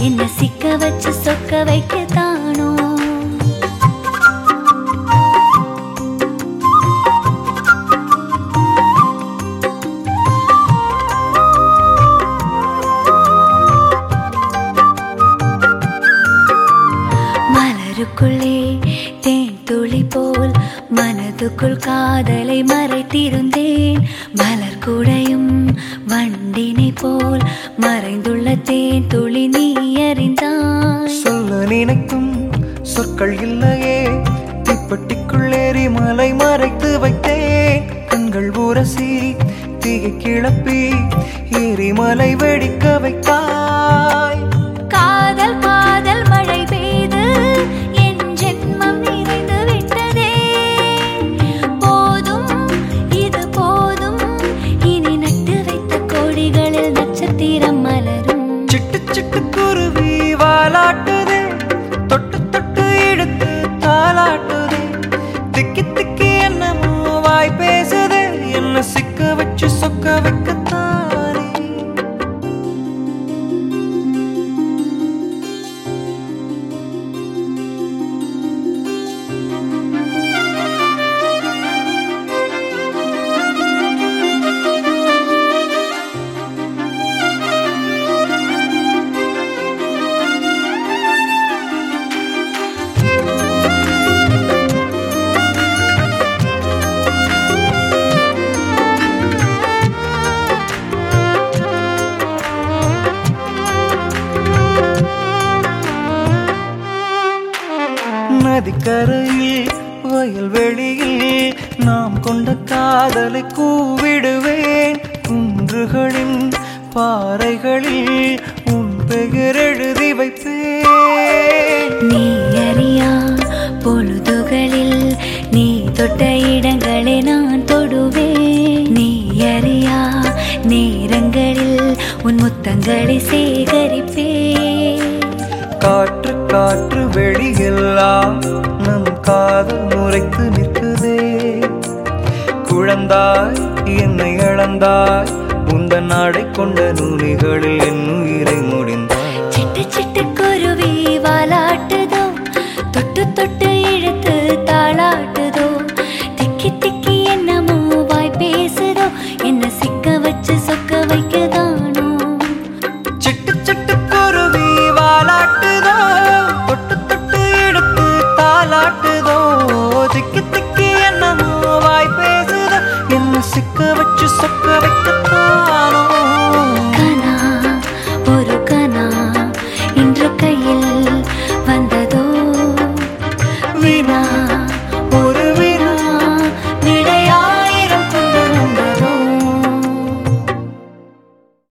என்ன சிக்க வச்சு சொக்க வைக்கத்தானோ மலருக்குள்ளே தேன் துளி போல் மனதுக்குள் காதலை மறைத்திருந்தேன் மலர் கூடையும் வண்டினை போல் மறைந்துள்ள தேன் துளி நீ அறிந்தாய் சொல்ல நினைக்கும் சொற்கள் இல்லையே தீப்பெட்டிக்குள்ளேறி மலை மறைத்து வைத்தேன் கண்கள் உரசி தீயை கிளப்பி எரிமலை வெடிக்க வைத்தாய் காதல் காதல் மழை பெய்து என் ஜென்மம் நிறைந்து விட்டதே போதும் இது போதும் இனி நட்டு வைத்த கோடிகளில் நட்சத்திரம் மலரும் சிட்டு சிட்டு குருவி வாலாட்டுதே தொட்டு தொட்டு இழுத்து தாலாட்டுதே திக்கி திக்கி என்னமோ வாய் பேசுதே என்ன சிக்க வச்சு சொக்க வைக்கத்தானே நதிக்கரையில் வயல்வெளியில் நாம் கொண்ட காதலை கூவிடுவேன் குன்றுகளின் பாறைகளில் உன் பெயர் எழுதி வைப்பேன் நீ அறியா பொழுதுகளில் நீ தொட்ட இடங்களை நான் தொடுவேன் நீ அறியா நேரங்களில் உன் முத்தங்களை சேகரிப்பேன் காற்று காற்று வெளியெல்லாம் நம் காதல் முறைத்து நிற்குதே குழந்தாய் என்னை இழந்தாய் உந்தன் நாடை கொண்ட நூலிகளில் என் உயிரை முடிந்தாய் சிட்டு சிட்டு குருவி வாலாட்டுதோ தொட்டு தொட்டு இழுத்து தாளாட்டுதோ திக்கி திக்கி என்னமோ வாய் பேசுதோ என்ன சிக்க வச்சு சொக்க வைக்கதானோ சிட்டு சிட்டு குருவி வாலாட்டுதோ தொட்டு தொட்டு எடுத்து தாலாட்டுதோ திக்கி திக்கி என்னமோ வாய் பேசுதோ என்ன சிக்க வச்சு சொக்க வைக்கத்தான்